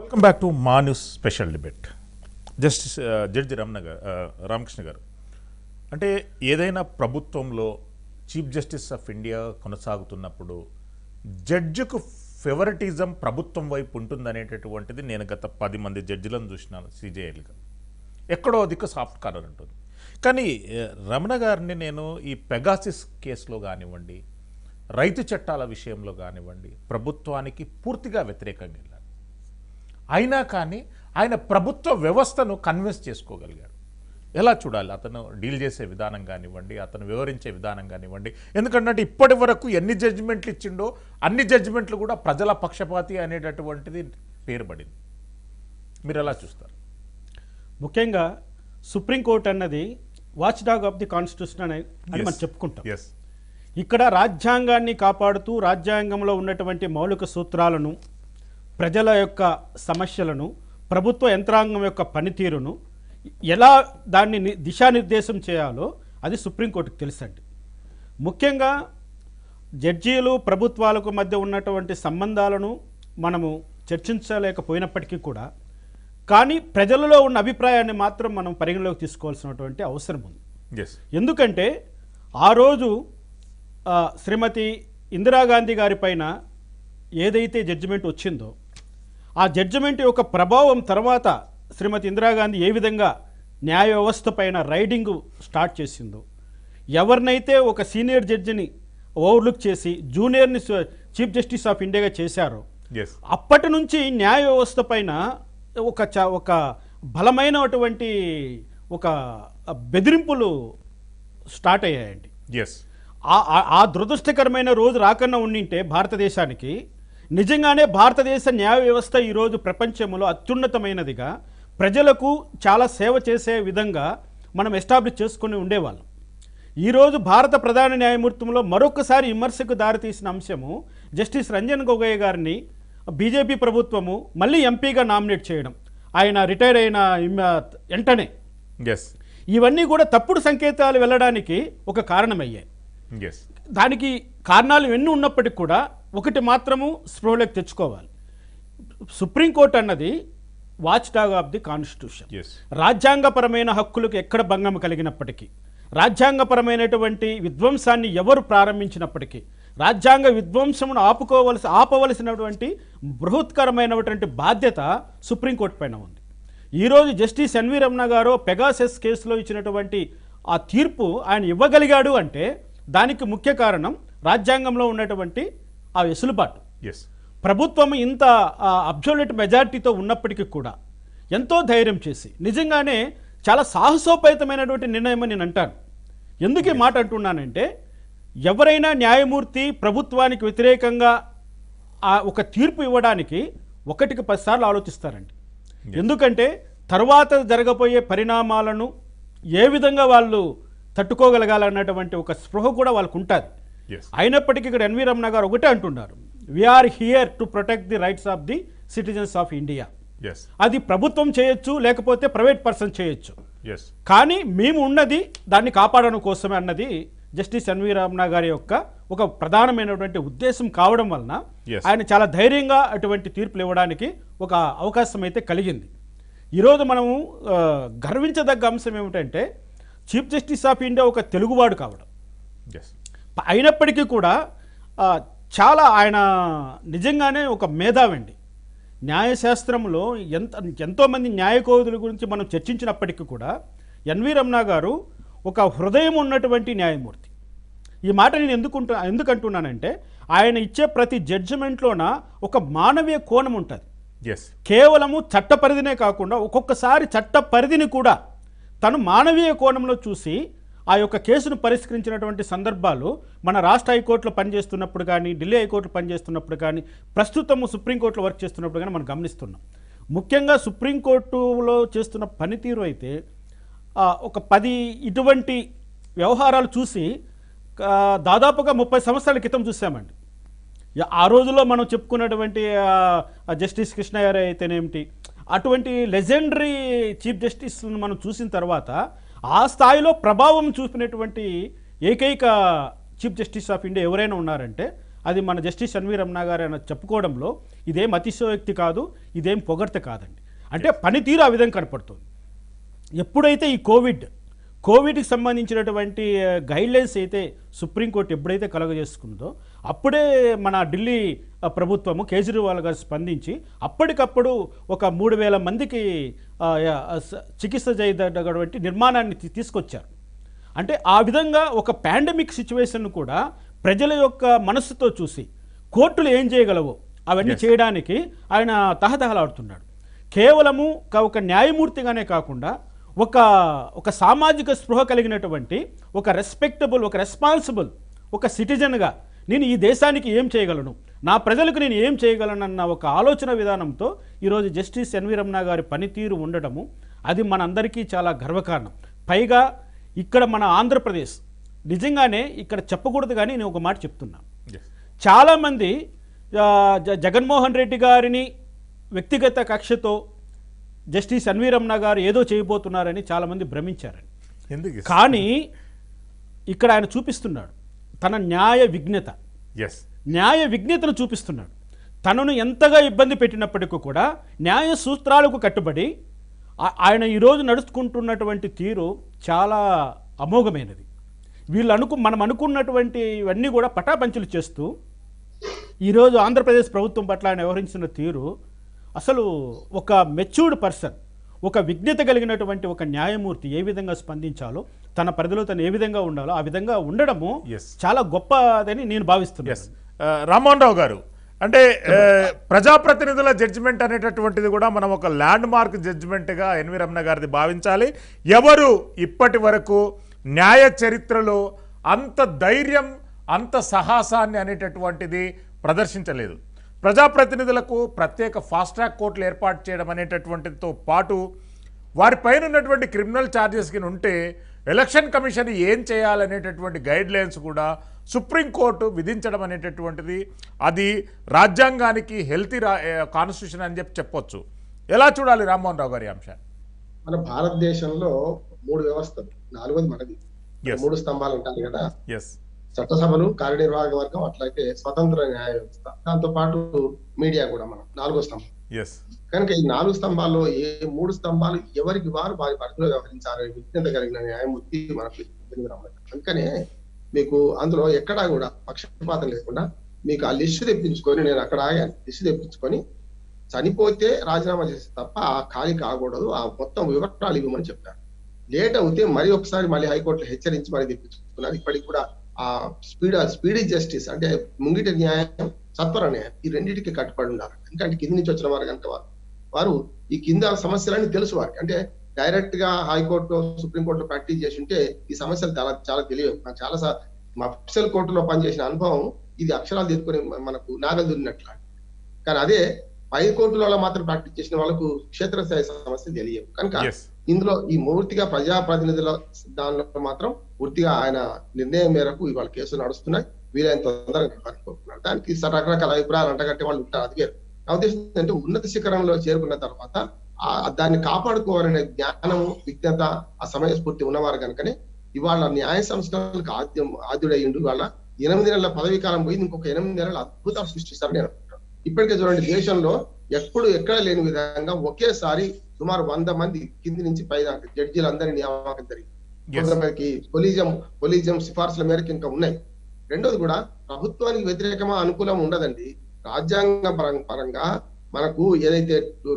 Welcome back to మా news special debate justice judge Ramana garu Ramakrishna garu అంటే ఏదైనా ప్రభుత్వంలో చీఫ్ జస్టిస్ ఆఫ్ ఇండియా కొనసాగుతున్నప్పుడు జడ్జికు ఫేవరటిజం ప్రభుత్వం వైపు ఉంటుందనేటటువంటిది నేను గత పది మంది జడ్జిలను చూసినాను సిజేఐలుగా ఎక్కడో దిక్కు సాఫ్ట్ కార్నర్ ఉంటుంది కానీ ఏ, రమణ గారిని నేను ఈ పెగాసిస్ కేసులో కానివ్వండి రైతు చట్టాల విషయంలో కానివ్వండి ప్రభుత్వానికి పూర్తిగా వ్యతిరేకంగా వెళ్ళాడు అయినా కానీ ఆయన ప్రభుత్వ వ్యవస్థను కన్విన్స్ చేసుకోగలిగాడు ఎలా చూడాలి అతను డీల్ చేసే విధానం కానివ్వండి అతను వివరించే విధానం కానివ్వండి ఎందుకంటే ఇప్పటి వరకు ఎన్ని జడ్జిమెంట్లు ఇచ్చిండో అన్ని జడ్జిమెంట్లు కూడా ప్రజల పక్షపాతి అనేటటువంటిది పేరు పడింది మీరు ఎలా చూస్తారు ముఖ్యంగా సుప్రీంకోర్టు అన్నది watchdog of the constitution అని అని మనం చెప్పుకుంటాం ఎస్ ఇక్కడ రాజ్యాంగాన్ని కాపాడుతూ రాజ్యాంగంలో ఉన్నటువంటి మౌలిక సూత్రాలను ప్రజల యొక్క సమస్యలను ప్రభుత్వ యంత్రాంగం యొక్క పనితీరును ఎలా దాన్ని ని- దిశానిర్దేశం చేయాలో అది సుప్రీంకోర్టుకు తెలుసండి ముఖ్యంగా జడ్జీలు ప్రభుత్వాలకు మధ్య ఉన్నటువంటి సంబంధాలను మనము చర్చించలేకపోయినప్పటికీ కూడా కానీ ప్రజలలో ఉన్న అభిప్రాయాన్ని మాత్రం మనం పరిగణలోకి తీసుకోవాల్సినటువంటి అవసరం ఉంది ఎస్ ఎందుకంటే ఆ రోజు ఆ, శ్రీమతి ఇందిరాగాంధీ గారి పైన ఏదైతే జడ్జిమెంట్ వచ్చిందో ఆ జడ్జిమెంట్ యొక్క ప్రభావం తర్వాత శ్రీమతి ఇందిరాగాంధీ ఏ విధంగా న్యాయ వ్యవస్థ పైన రైడింగ్ స్టార్ట్ చేసిందో ఎవరినైతే ఒక సీనియర్ జడ్జిని ఓవర్లుక్ చేసి జూనియర్ని స- చీఫ్ జస్టిస్ ఆఫ్ ఇండియాగా చేశారో ఎస్ అప్పటి నుంచి న్యాయ వ్యవస్థ పైన ఒక చ ఒక బలమైనటువంటి ఒక బెదిరింపులు స్టార్ట్ అయ్యాయండి ఎస్ ఆ- ఆ- ఆ దురదృష్టకరమైన రోజు రాకన్నా ఉండింటే భారతదేశానికి నిజంగానే భారతదేశ న్యాయ వ్యవస్థ ఈరోజు ప్రపంచంలో అత్యున్నతమైనదిగా ప్రజలకు చాలా సేవ చేసే విధంగా మనం ఎస్టాబ్లిష్ చేసుకుని ఉండేవాళ్ళం ఈరోజు భారత ప్రధాన న్యాయమూర్తిలో మరొకసారి విమర్శకు దారితీసిన అంశము జస్టిస్ రంజన్ గొగోయ్ గారిని బీజేపీ ప్రభుత్వము మళ్ళీ ఎంపీగా నామినేట్ చేయడం ఆయన రిటైర్ అయిన ఇమ్- వెంటనే ఎస్ ఇవన్నీ కూడా తప్పుడు సంకేతాలు వెళ్ళడానికి ఒక కారణమయ్యాయి ఎస్ దానికి కారణాలు ఎన్ని ఉన్నప్పటికీ కూడా ఒకటి మాత్రము స్ప్రోలోకి తెచ్చుకోవాలి సుప్రీంకోర్టు అన్నది watchdog of the constitution yes రాజ్యాంగపరమైన హక్కులకు ఎక్కడ భంగం కలిగినప్పటికీ రాజ్యాంగపరమైనటువంటి విధ్వంసాన్ని ఎవరు ప్రారంభించినప్పటికీ రాజ్యాంగ విధ్వంసమును ఆపుకోవలసి ఆపవలసినటువంటి బృహత్కరమైనటువంటి బాధ్యత సుప్రీంకోర్టు పైన ఉంది ఈరోజు జస్టిస్ ఎన్వి రమణ గారు పెగాసెస్ కేసులో ఇచ్చినటువంటి ఆ తీర్పు ఆయన ఇవ్వగలిగాడు అంటే దానికి ముఖ్య కారణం రాజ్యాంగంలో ఉన్నటువంటి ఆ వెసులుబాటు ఎస్ ప్రభుత్వం ఇంత అబ్జోల్యూట్ మెజారిటీతో ఉన్నప్పటికీ కూడా ఎంతో ధైర్యం చేసి నిజంగానే చాలా సాహసోపేతమైనటువంటి నిర్ణయం అని నేను అంటాను ఎందుకు ఈ మాట అంటున్నానంటే ఎవరైనా న్యాయమూర్తి ప్రభుత్వానికి వ్యతిరేకంగా ఆ ఒక తీర్పు ఇవ్వడానికి ఒకటికి పదిసార్లు ఆలోచిస్తారండి ఎందుకంటే తర్వాత జరగబోయే పరిణామాలను ఏ విధంగా వాళ్ళు తట్టుకోగలగాలన్నటువంటి ఒక స్పృహ కూడా వాళ్ళకు ఉంటుంది ఎస్ అయినప్పటికీ ఇక్కడ ఎన్వి రమణ గారు ఒకటే అంటున్నారు we're here to protect the rights of the citizens of India yes అది ప్రభుత్వం చేయొచ్చు లేకపోతే ప్రైవేట్ పర్సన్ చేయొచ్చు ఎస్ కానీ మేము ఉన్నది దాన్ని కాపాడడం కోసమే అన్నది జస్టిస్ ఎన్వి రమణ గారి యొక్క ఒక ప్రధానమైనటువంటి ఉద్దేశం కావడం వలన Yes. ఆయన చాలా ధైర్యంగా అటువంటి తీర్పులు ఇవ్వడానికి ఒక అవకాశం అయితే కలిగింది ఈరోజు మనము ఆ, గర్వించదగ్గ అంశం ఏమిటంటే చీఫ్ జస్టిస్ ఆఫ్ ఇండియా ఒక తెలుగువాడు కావడం ఎస్ ప- అయినప్పటికీ కూడా ఆ, చాలా ఆయన నిజంగానే ఒక మేధావండి న్యాయశాస్త్రంలో ఎంత ఎంతోమంది న్యాయకోవిదుల గురించి మనం చర్చించినప్పటికీ కూడా ఎన్వి రమణ గారు ఒక హృదయం ఉన్నటువంటి న్యాయమూర్తి ఈ మాట నేను ఎందుకుంటా ఎందుకంటున్నానంటే ఆయన ఇచ్చే ప్రతి జడ్జిమెంట్లోన ఒక మానవీయ కోణం ఉంటుంది ఎస్ కేవలము చట్ట పరిధినే కాకుండా ఒక్కొక్కసారి చట్ట పరిధిని కూడా తను మానవీయ కోణంలో చూసి ఆ యొక్క కేసును పరిష్కరించినటువంటి సందర్భాలు మన రాష్ట్ర హైకోర్టులో పనిచేస్తున్నప్పుడు కానీ ఢిల్లీ హైకోర్టులో పనిచేస్తున్నప్పుడు కానీ ప్రస్తుతము సుప్రీంకోర్టులో వర్క్ చేస్తున్నప్పుడు కానీ మనం గమనిస్తున్నాం ముఖ్యంగా సుప్రీంకోర్టులో చేస్తున్న పనితీరు అయితే ఆ, ఒక పది ఇటువంటి వ్యవహారాలు చూసి ఆ, దాదాపుగా ముప్పై సంవత్సరాల క్రితం చూసామండి యా- ఆ రోజుల్లో మనం చెప్పుకున్నటువంటి ఆ, ఆ జస్టిస్ కృష్ణ గారు అయితేనేమిటి అటువంటి లెజెండరీ చీఫ్ జస్టిస్లను మనం చూసిన తర్వాత ఆ స్థాయిలో ప్రభావం చూపినటువంటి ఏకైక చీఫ్ జస్టిస్ ఆఫ్ ఇండియా ఎవరైనా ఉన్నారంటే అది మన జస్టిస్ షణ్వీ రమణ గారు ఆయన చెప్పుకోవడంలో ఇదేం అతిశయోక్తి కాదు ఇదేం పొగడ్త కాదండి అంటే పనితీరు ఆ విధంగా కనపడుతుంది ఎప్పుడైతే ఈ కోవిడ్ కోవిడ్కి సంబంధించినటువంటి గైడ్లైన్స్ అయితే సుప్రీంకోర్టు ఎప్పుడైతే కలగజేసుకుందో అప్పుడే మన ఢిల్లీ ఆ, ప్రభుత్వము కేజ్రీవాల్ గారు స్పందించి అప్పటికప్పుడు ఒక మూడు వేల మందికి ఆ, యా- స- చికిత్స చేయదగ్గటువంటి నిర్మాణాన్ని తీ- తీసుకొచ్చారు అంటే ఆ విధంగా ఒక పాండమిక్ సిచ్యువేషన్ కూడా ప్రజల యొక్క మనస్సుతో చూసి కోర్టులు ఏం చేయగలవో అవన్నీ చేయడానికి ఆయన తహతహలాడుతున్నాడు కేవలము క- ఒక న్యాయమూర్తిగానే కాకుండా ఒక ఒక సామాజిక స్పృహ కలిగినటువంటి ఒక రెస్పెక్టబుల్ ఒక రెస్పాన్సిబుల్ ఒక సిటిజన్గా నేను ఈ దేశానికి ఏం చేయగలను నా ప్రజలకు నేను ఏం చేయగలనన్న ఒక ఆలోచన విధానంతో ఈరోజు జస్టిస్ ఎన్వి రమణ గారి పనితీరు ఉండడము అది మనందరికీ చాలా గర్వకారణం పైగా ఇక్కడ మన ఆంధ్రప్రదేశ్ నిజంగానే ఇక్కడ చెప్పకూడదు కానీ నేను ఒక మాట చెప్తున్నా Yes. చాలామంది ఆ, జ- జగన్మోహన్ రెడ్డి గారిని వ్యక్తిగత కక్షతో జస్టిస్ అన్వీ రమణ గారు ఏదో చేయబోతున్నారని చాలామంది భ్రమించారని ఎందుకు కానీ ఇక్కడ ఆయన చూపిస్తున్నాడు తన న్యాయ విఘ్నత ఎస్ న్యాయ విఘ్నతను చూపిస్తున్నాడు తనను ఎంతగా ఇబ్బంది పెట్టినప్పటికీ కూడా న్యాయ సూత్రాలకు కట్టుబడి ఆ- ఆయన ఈరోజు నడుచుకుంటున్నటువంటి తీరు చాలా అమోఘమైనది వీళ్ళు అనుకు మనం అనుకున్నటువంటి ఇవన్నీ కూడా పటాపంచులు చేస్తూ ఈరోజు ఆంధ్రప్రదేశ్ ప్రభుత్వం పట్ల ఆయన వ్యవహరించిన తీరు అసలు ఒక మెచ్యూర్డ్ పర్సన్ ఒక విఘ్నత కలిగినటువంటి ఒక న్యాయమూర్తి ఏ విధంగా స్పందించాలో తన పరిధిలో తను ఏ విధంగా ఉండాలో ఆ విధంగా ఉండడము Yes. చాలా గొప్పదని నేను భావిస్తున్నాను ఎస్ రామ్మోహన్ రావు గారు అంటే ఆ, ప్రజాప్రతినిధుల జడ్జిమెంట్ అనేటటువంటిది కూడా మనం ఒక ల్యాండ్ మార్క్ జడ్జిమెంట్గా ఎన్వి రమణ గారిది భావించాలి ఎవరు ఇప్పటి వరకు న్యాయ చరిత్రలో అంత ధైర్యం అంత సాహసాన్ని అనేటటువంటిది ప్రదర్శించలేదు ప్రజాప్రతినిధులకు ప్రత్యేక ఫాస్ట్ ట్రాక్ కోర్టులు ఏర్పాటు చేయడం అనేటటువంటితో పాటు వారిపైన ఉన్నటువంటి క్రిమినల్ ఛార్జెస్ కింద ఉంటే ఎలక్షన్ కమిషన్ ఏం చేయాలనేటటువంటి గైడ్ లైన్స్ కూడా సుప్రీంకోర్టు విధించడం అనేటటువంటిది అది రాజ్యాంగానికి హెల్తీ రా కాన్స్టిట్యూషన్ అని చెప్పి చెప్పొచ్చు ఎలా చూడాలి రామ్మోహన్ రావు గారి ఈ అంశాన్ని మన భారతదేశంలో మూడు వ్యవస్థలు నాలుగోది మనది Yes. మూడు స్తంభాలు ఉంటాయి కదా ఎస్ చట్టసభలు కార్యనిర్వాహక వర్గం అట్లయితే స్వతంత్ర న్యాయ వ్యవస్థ దాంతో పాటు మీడియా కూడా మనం నాలుగో స్తంభం ఎస్ కనుక ఈ నాలుగు స్తంభాల్లో ఏ మూడు స్తంభాలు ఎవరికి వారు వారి పరిధిలో వ్యవహరించాలి విజ్ఞత కలిగిన న్యాయమూర్తి మనకు ఎనిమిది రమణ. అందుకనే మీకు అందులో ఎక్కడా కూడా పక్షపాతం లేకుండా మీకు ఆ లిస్టు తెప్పించుకొని నేను అక్కడ ఆగాను లిస్టు తెప్పించుకొని చనిపోతే రాజీనామా చేస్తే తప్ప ఆ ఖాళీ కాకూడదు ఆ మొత్తం వివరాలు ఇవ్వమని చెప్పారు లేట్ అవుతే మరి ఒకసారి మళ్ళీ హైకోర్టులో హెచ్చరించి మరి తెప్పించుకున్నారు ఇప్పటికి కూడా ఆ స్పీడ్ స్పీడీ జస్టిస్ అంటే ముంగిటి న్యాయం సత్వర న్యాయం ఈ రెండింటికి కట్టుబడి ఉన్నారు ఎందుకంటే కింది నుంచి వచ్చిన వారు కనుక వారు వారు ఈ కింద సమస్యలన్నీ తెలుసు వారికి అంటే డైరెక్ట్ గా హైకోర్టు సుప్రీంకోర్టులో ప్రాక్టీస్ చేసి ఉంటే ఈ సమస్యలు చాలా చాలా తెలియవు నాకు చాలా సా- మా అఫీషియల్ కోర్టులో పనిచేసిన అనుభవం ఇది అక్షరాలు తీసుకొని మనకు నాగలు దున్నట్లా కానీ అదే పై కోర్టులలో మాత్రం ప్రాక్టీస్ చేసిన వాళ్ళకు క్షేత్రస్థాయి సమస్య తెలియవు కనుక ఎస్ ఇందులో ఈ పూర్తిగా ప్రజాప్రతినిధుల దానిలో మాత్రం పూర్తిగా ఆయన నిర్ణయం మేరకు ఇవాళ కేసులు నడుస్తున్నాయి వీలైన తొందరగా కోరుకుంటున్నారు దానికి స- రకరకాల అభిప్రాయాలు అంటగట్టే వాళ్ళు ఉంటారు అది వేరు నా ఉద్దేశం ఏంటంటే ఉన్నత శిఖరంలో చేరుకున్న తర్వాత ఆ దాన్ని కాపాడుకోవాలనే జ్ఞానం విజ్ఞత ఆ సమయ స్ఫూర్తి ఉన్నవారు కనుకనే ఇవాళ న్యాయ సంస్కరణలకు ఆద్యం ఆద్యుడయ్యిండు ఇవాళ ఎనిమిది నెలల పదవీ కాలం పోయి ఇంకొక ఎనిమిది నెలల అద్భుతాలు సృష్టిస్తారని నేను అనుకుంటున్నాను ఇప్పటికే చూడండి దేశంలో ఎప్పుడు ఎక్కడ లేని విధంగా ఒకేసారి సుమారు వంద మంది కింది నుంచి పై దాకా జడ్జీలు అందరి నియామకం జరిగింది Yes. కొంతమందికి కొలీజియం కొలీజియం సిఫార్సుల మేరకు ఇంకా ఉన్నాయి రెండోది కూడా ప్రభుత్వానికి వ్యతిరేకమా అనుకూలం ఉండదండి రాజ్యాంగ పరం- పరంగా మనకు ఏదైతే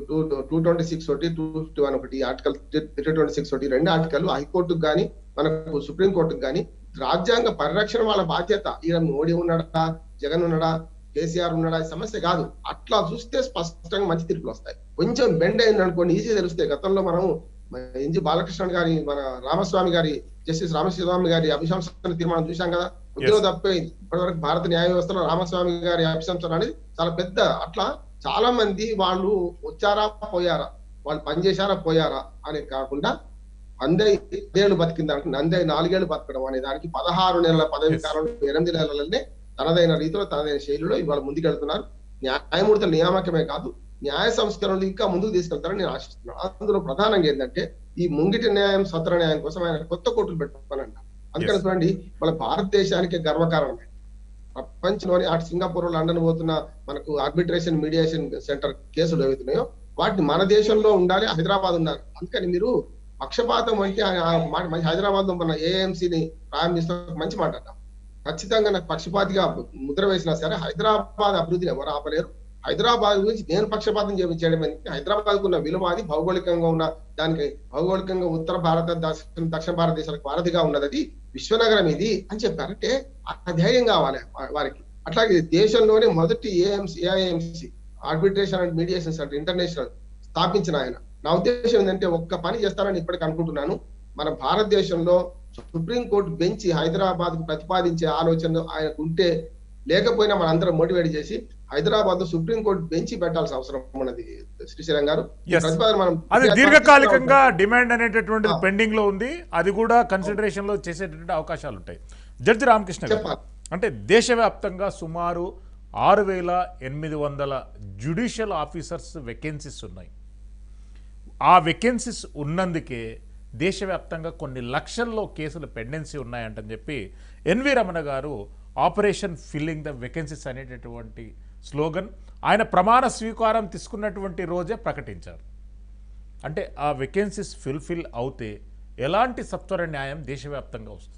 టూ ట్వంటీ సిక్స్ ఒకటి టూ ఫిఫ్టీ వన్ ఒకటి ఆర్టికల్ త్రీ ట్వంటీ సిక్స్ ఒకటి రెండు ఆర్టికల్ హైకోర్టుకు కానీ మనకు సుప్రీం కోర్టుకు కానీ రాజ్యాంగ పరిరక్షణ వాళ్ళ బాధ్యత ఈయన మోడీ ఉన్నాడా జగన్ ఉన్నాడా కేసీఆర్ ఉన్నాడా ఈ సమస్య కాదు అట్లా చూస్తే స్పష్టంగా మంచి తీర్పులు వస్తాయి కొంచెం బెండ్ అయింది అనుకోండి ఈజీ తెలుస్తాయి గతంలో మనం ఎన్జి బాలకృష్ణన్ గారి మన రామస్వామి గారి జస్టిస్ రామస్వామి గారి అభిశంసన తీర్మానం చూశాం కదా ఉద్యోగం తప్పిపోయింది ఇప్పటివరకు భారత న్యాయ వ్యవస్థలో రామస్వామి గారి అభిశంసన అనేది చాలా పెద్ద అట్లా చాలా మంది వాళ్ళు వచ్చారా పోయారా వాళ్ళు పనిచేశారా పోయారా అని కాకుండా అందే ఏళ్ళు బతికింది అంటే నందే నాలుగేళ్లు బతకడం అనే దానికి పదహారు నెలల పదవి Yes. కాలంలో ఎనిమిది నెలలనే తనదైన రీతిలో తనదైన శైలిలో ఇవాళ ముందుకెళ్తున్నారు న్యాయమూర్తుల నియామకమే కాదు న్యాయ సంస్కరణలు ఇంకా ముందుకు తీసుకెళ్తారని నేను ఆశిస్తున్నాను అందులో ప్రధానంగా ఏంటంటే ఈ ముంగిటి న్యాయం సత్ర న్యాయం కోసం ఆయన కొత్త కోర్టులు పెట్టుకోవాలంట అందుకని Yes. చూడండి వాళ్ళ భారతదేశానికి గర్వకారణమే ప్రపంచంలోని అటు సింగపూర్ లండన్ పోతున్న మనకు ఆర్బిట్రేషన్ మీడియేషన్ సెంటర్ కేసులు ఏవైతున్నాయో వాటిని మన దేశంలో ఉండాలి హైదరాబాద్ ఉన్నారు అందుకని మీరు పక్షపాతం అంటే ఆ- ఆ మాట మంచి హైదరాబాద్ లో మన ఏఎంసీని ప్రారంభిస్తే ఒక మంచి మాట అన్నాం ఖచ్చితంగా నాకు పక్షపాతిగా ముద్ర వేసినా సరే హైదరాబాద్ అభివృద్ధిని ఎవరు ఆపలేరు హైదరాబాద్ గురించి నేను పక్షపాతం చేయడం ఏంటి హైదరాబాద్ ఉన్న విలువ అది భౌగోళికంగా ఉన్న దానికి భౌగోళికంగా ఉత్తర భారత దక్షిణ దక్షిణ భారతదేశాలకు వారధిగా ఉన్నది అది విశ్వనగరం ఇది అని చెప్పారంటే ఆ ధైర్యం కావాలి వా- వారికి అట్లాగే దేశంలోనే మొదటి AMC AIMC arbitration and mediation centre international స్థాపించిన ఆయన నా ఉద్దేశం ఏంటంటే ఒక్క పని చేస్తారని ఇప్పటికి అనుకుంటున్నాను మన భారతదేశంలో సుప్రీం కోర్టు బెంచ్ హైదరాబాద్ కు ప్రతిపాదించే ఆలోచన ఆయనకు ఉంటే లేకపోయినా మనందరం మోటివేట్ చేసి హైదరాబాద్ లో సుప్రీం కోర్టు బెంచ్ పెట్టాల్సిన అవసరం ఉన్నది శ్రీశైలం గారు ఈ Yes. ప్రతిపాదన మనం అది దీర్ఘకాలికంగా డిమాండ్ అనేటటువంటిది ఆ. పెండింగ్ లో ఉంది అది కూడా కన్సిడరేషన్ లో చేసేటటువంటి అవకాశాలు ఉంటాయి జడ్జి రామకృష్ణ గారు చెప్పాలి. అంటే దేశవ్యాప్తంగా సుమారు ఆరు వేల ఎనిమిది వందల జ్యుడిషియల్ ఆఫీసర్స్ వెకెన్సీస్ ఉన్నాయి ఆ వెకెన్సీస్ ఉన్నందుకే దేశవ్యాప్తంగా కొన్ని లక్షల్లో కేసులు పెండెన్సీ ఉన్నాయంటని చెప్పి NV Ramana garu operation filling the vacancies అనేటటువంటి స్లోగన్ ఆయన ప్రమాణ స్వీకారం తీసుకున్నటువంటి రోజే ప్రకటించారు అంటే ఆ వెకెన్సీస్ ఫుల్ఫిల్ అవుతే ఎలాంటి సత్వర న్యాయం దేశవ్యాప్తంగా వస్తుంది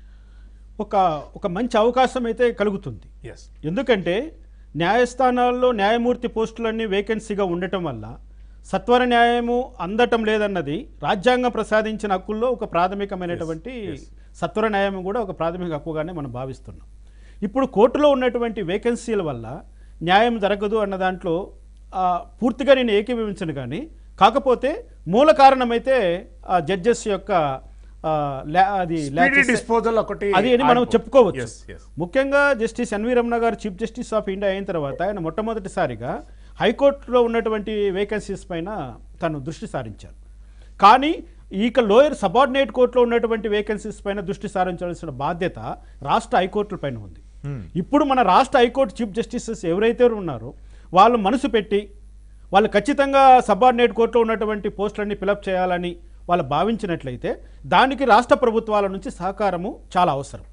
ఒక ఒక మంచి అవకాశం అయితే కలుగుతుంది ఎస్ ఎందుకంటే న్యాయస్థానాల్లో న్యాయమూర్తి పోస్టులన్నీ వేకెన్సీగా ఉండటం వల్ల సత్వర న్యాయము అందటం లేదన్నది రాజ్యాంగం ప్రసాదించిన హక్కుల్లో ఒక ప్రాథమికమైనటువంటి yes. సత్వర న్యాయం కూడా ఒక ప్రాథమిక హక్కుగానే మనం భావిస్తున్నాం ఇప్పుడు కోర్టులో ఉన్నటువంటి వేకెన్సీల వల్ల న్యాయం జరగదు అన్న దాంట్లో ఆ, పూర్తిగా నేను ఏకీభవించను కానీ కాకపోతే మూల కారణమైతే ఆ జడ్జెస్ యొక్క ఆ, లా- అది laches- డిస్పోజల్ ఒకటి అది అని మనం చెప్పుకోవచ్చు ఎస్ ఎస్ ముఖ్యంగా justice NV Ramana garu chief justice of India అయిన తర్వాత ఆయన మొట్టమొదటిసారిగా హైకోర్టులో ఉన్నటువంటి వేకెన్సీస్ పైన తను దృష్టి సారించారు కానీ ఇక లోయర్ సబార్డినేట్ కోర్టులో ఉన్నటువంటి వేకెన్సీస్ పైన దృష్టి సారించాల్సిన బాధ్యత రాష్ట్ర హైకోర్టుల పైన ఉంది ఇప్పుడు మన రాష్ట్ర హైకోర్టు చీఫ్ జస్టిసెస్ ఎవరైతే ఉన్నారో వాళ్ళు మనసు పెట్టి వాళ్ళు ఖచ్చితంగా సబార్డినేట్ కోర్టులో ఉన్నటువంటి పోస్టులన్నీ ఫిలప్ చేయాలని వాళ్ళు భావించినట్లయితే దానికి రాష్ట్ర ప్రభుత్వాల నుంచి సహకారము చాలా అవసరం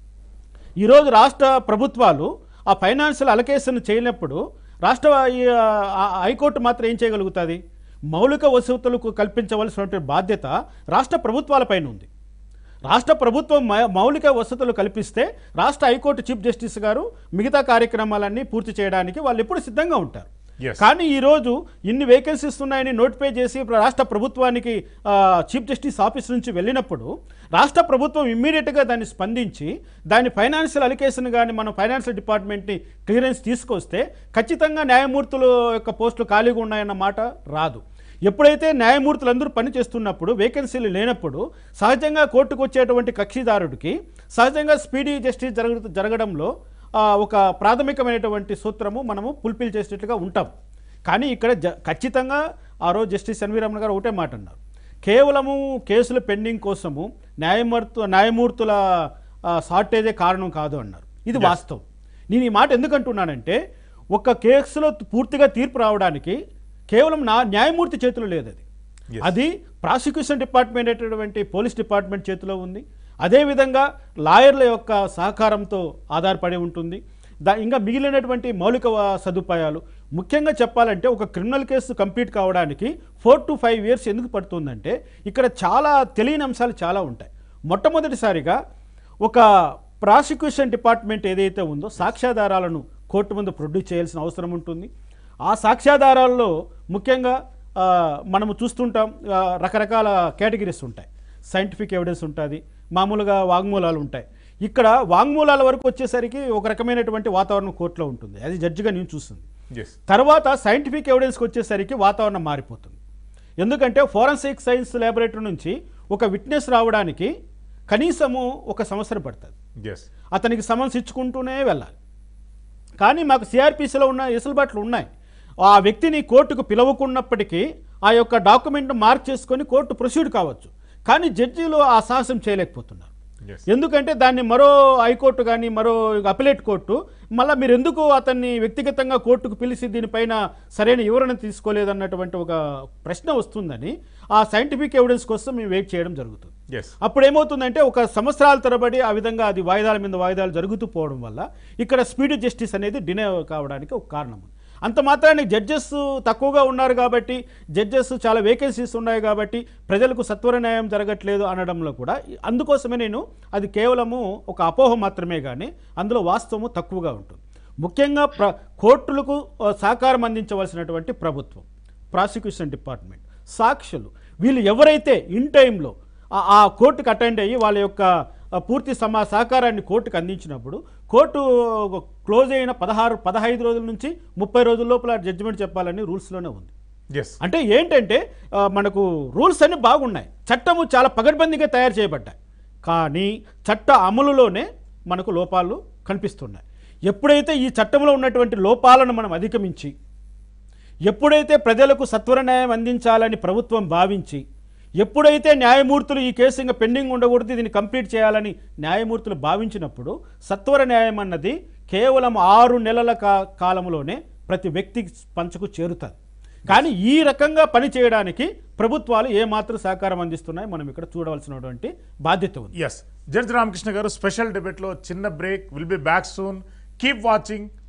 ఈరోజు రాష్ట్ర ప్రభుత్వాలు ఆ ఫైనాన్షియల్ అలకేషన్ చేయనప్పుడు రాష్ట్ర ఈ, ఆ, హైకోర్టు మాత్రం ఏం చేయగలుగుతుంది మౌలిక వసతులకు కల్పించవలసినటువంటి బాధ్యత రాష్ట్ర ప్రభుత్వాలపైన ఉంది రాష్ట్ర ప్రభుత్వం మ- మౌలిక వసతులు కల్పిస్తే రాష్ట్ర హైకోర్టు చీఫ్ జస్టిస్ గారు మిగతా కార్యక్రమాలన్నీ పూర్తి చేయడానికి వాళ్ళు ఎప్పుడు సిద్ధంగా ఉంటారు Yes. కానీ ఈరోజు ఇన్ని వేకెన్సీస్ ఉన్నాయని నోటిఫై చేసి ప్ర- రాష్ట్ర ప్రభుత్వానికి ఆ, చీఫ్ జస్టిస్ ఆఫీస్ నుంచి వెళ్ళినప్పుడు రాష్ట్ర ప్రభుత్వం ఇమ్మీడియట్గా దాన్ని స్పందించి దాని ఫైనాన్షియల్ అలికేషన్ కానీ మనం ఫైనాన్షియల్ డిపార్ట్మెంట్ని క్లియరెన్స్ తీసుకొస్తే ఖచ్చితంగా న్యాయమూర్తుల యొక్క పోస్టులు ఖాళీగా ఉన్నాయన్న మాట రాదు ఎప్పుడైతే న్యాయమూర్తులు అందరూ పనిచేస్తున్నప్పుడు వేకెన్సీలు లేనప్పుడు సహజంగా కోర్టుకు వచ్చేటువంటి కక్షిదారుడికి సహజంగా స్పీడీ జస్టిస్ జరగ జరగడంలో ఆ, ఒక ప్రాథమికమైనటువంటి సూత్రము మనము ఫుల్ఫిల్ చేసేట్టుగా ఉంటాం కానీ ఇక్కడ జ ఖచ్చితంగా ఆ రోజు జస్టిస్ ఎన్వి రమణ గారు ఒకటే మాట అన్నారు కేవలము కేసుల పెండింగ్ కోసము న్యాయమూర్తు న్యాయమూర్తుల షార్టేజే కారణం కాదు అన్నారు ఇది వాస్తవం నేను ఈ మాట ఎందుకు అంటున్నానంటే ఒక కేసులో పూర్తిగా తీర్పు రావడానికి కేవలం నా న్యాయమూర్తి చేతిలో లేదు అది Yes. అది ప్రాసిక్యూషన్ డిపార్ట్మెంట్ అయినటువంటి పోలీస్ డిపార్ట్మెంట్ చేతిలో ఉంది అదేవిధంగా లాయర్ల యొక్క సహకారంతో ఆధారపడి ఉంటుంది దా ఇంకా మిగిలినటువంటి మౌలిక వ- సదుపాయాలు ముఖ్యంగా చెప్పాలంటే ఒక క్రిమినల్ కేసు కంప్లీట్ కావడానికి ఫోర్ టు ఫైవ్ ఇయర్స్ ఎందుకు పడుతుందంటే ఇక్కడ చాలా తెలియని అంశాలు చాలా ఉంటాయి మొట్టమొదటిసారిగా ఒక ప్రాసిక్యూషన్ డిపార్ట్మెంట్ ఏదైతే ఉందో సాక్ష్యాధారాలను కోర్టు ముందు ప్రొడ్యూస్ చేయాల్సిన అవసరం ఉంటుంది ఆ సాక్ష్యాధారాల్లో ముఖ్యంగా ఆ, మనము చూస్తుంటాం ఆ, రకరకాల కేటగిరీస్ ఉంటాయి సైంటిఫిక్ ఎవిడెన్స్ ఉంటుంది మామూలుగా వాంగ్మూలాలు ఉంటాయి ఇక్కడ వాంగ్మూలాల వరకు వచ్చేసరికి ఒక రకమైనటువంటి వాతావరణం కోర్టులో ఉంటుంది అది జడ్జిగా నేను చూస్తుంది ఎస్ తర్వాత సైంటిఫిక్ ఎవిడెన్స్కి వచ్చేసరికి వాతావరణం మారిపోతుంది ఎందుకంటే ఫోరెన్సిక్ సైన్స్ ల్యాబొరేటరీ నుంచి ఒక విట్నెస్ రావడానికి కనీసము ఒక సంవత్సరం పడుతుంది ఎస్ అతనికి సమన్స్ ఇచ్చుకుంటూనే వెళ్ళాలి కానీ మాకు సిఆర్పిసిలో ఉన్న ఎసులుబాట్లు ఉన్నాయి ఆ వ్యక్తిని కోర్టుకు పిలవకున్నప్పటికీ ఆ యొక్క డాక్యుమెంట్ను మార్క్ చేసుకొని కోర్టు ప్రొసీడ్ కావచ్చు కానీ జడ్జీలు ఆ సాహసం చేయలేకపోతున్నారు ఎస్ ఎందుకంటే దాన్ని మరో హైకోర్టు కానీ మరో అపిలేట్ కోర్టు మళ్ళీ మీరు ఎందుకు అతన్ని వ్యక్తిగతంగా కోర్టుకు పిలిచి దీనిపైన సరైన వివరణ తీసుకోలేదన్నటువంటి ఒక ప్రశ్న వస్తుందని ఆ సైంటిఫిక్ ఎవిడెన్స్ కోసం మేము వెయిట్ చేయడం జరుగుతుంది ఎస్ అప్పుడు ఏమవుతుందంటే ఒక సంవత్సరాల తరబడి ఆ విధంగా అది వాయిదాల మీద వాయిదాలు జరుగుతూ పోవడం వల్ల ఇక్కడ స్పీడ్ జస్టిస్ అనేది డినే కావడానికి ఒక కారణం ఉంది. అంత మాత్రానికి జడ్జెస్ తక్కువగా ఉన్నారు కాబట్టి జడ్జెస్ చాలా వేకెన్సీస్ ఉన్నాయి కాబట్టి ప్రజలకు సత్వర న్యాయం జరగట్లేదు అనడంలో కూడా అందుకోసమే నేను అది కేవలము ఒక అపోహ మాత్రమే కానీ అందులో వాస్తవము తక్కువగా ఉంటుంది ముఖ్యంగా ప్ర కోర్టులకు ఆ, సహకారం అందించవలసినటువంటి ప్రభుత్వం ప్రాసిక్యూషన్ డిపార్ట్మెంట్ సాక్షులు వీళ్ళు ఎవరైతే ఇన్ టైంలో ఆ- ఆ కోర్టుకు అటెండ్ అయ్యి వాళ్ళ యొక్క ఆ, పూర్తి సమా సహకారాన్ని కోర్టుకు అందించినప్పుడు కోర్టు క్లోజ్ అయిన పదహారు పదహైదు రోజుల నుంచి ముప్పై రోజుల లోపల జడ్జిమెంట్ చెప్పాలని రూల్స్లోనే ఉంది ఎస్ అంటే ఏంటంటే ఆ, మనకు రూల్స్ అన్ని బాగున్నాయి చట్టము చాలా పగడ్బందీగా తయారు చేయబడ్డాయి కానీ చట్ట అమలులోనే మనకు లోపాలు కనిపిస్తున్నాయి ఎప్పుడైతే ఈ చట్టంలో ఉన్నటువంటి లోపాలను మనం అధిగమించి ఎప్పుడైతే ప్రజలకు సత్వర న్యాయం అందించాలని ప్రభుత్వం భావించి ఎప్పుడైతే న్యాయమూర్తులు ఈ కేసు ఇంకా పెండింగ్ ఉండకూడదు దీన్ని కంప్లీట్ చేయాలని న్యాయమూర్తులు భావించినప్పుడు సత్వర న్యాయం అన్నది కేవలం ఆరు నెలల కా కాలంలోనే ప్రతి వ్యక్తి పంచుకు చేరుతుంది కానీ ఈ రకంగా పని చేయడానికి ప్రభుత్వాలు ఏమాత్రం సహకారం అందిస్తున్నాయి మనం ఇక్కడ చూడవలసినటువంటి బాధ్యత ఉంది ఎస్ జడ్జి రామకృష్ణ గారు స్పెషల్ డిబేట్లో చిన్న break will be back soon keep watching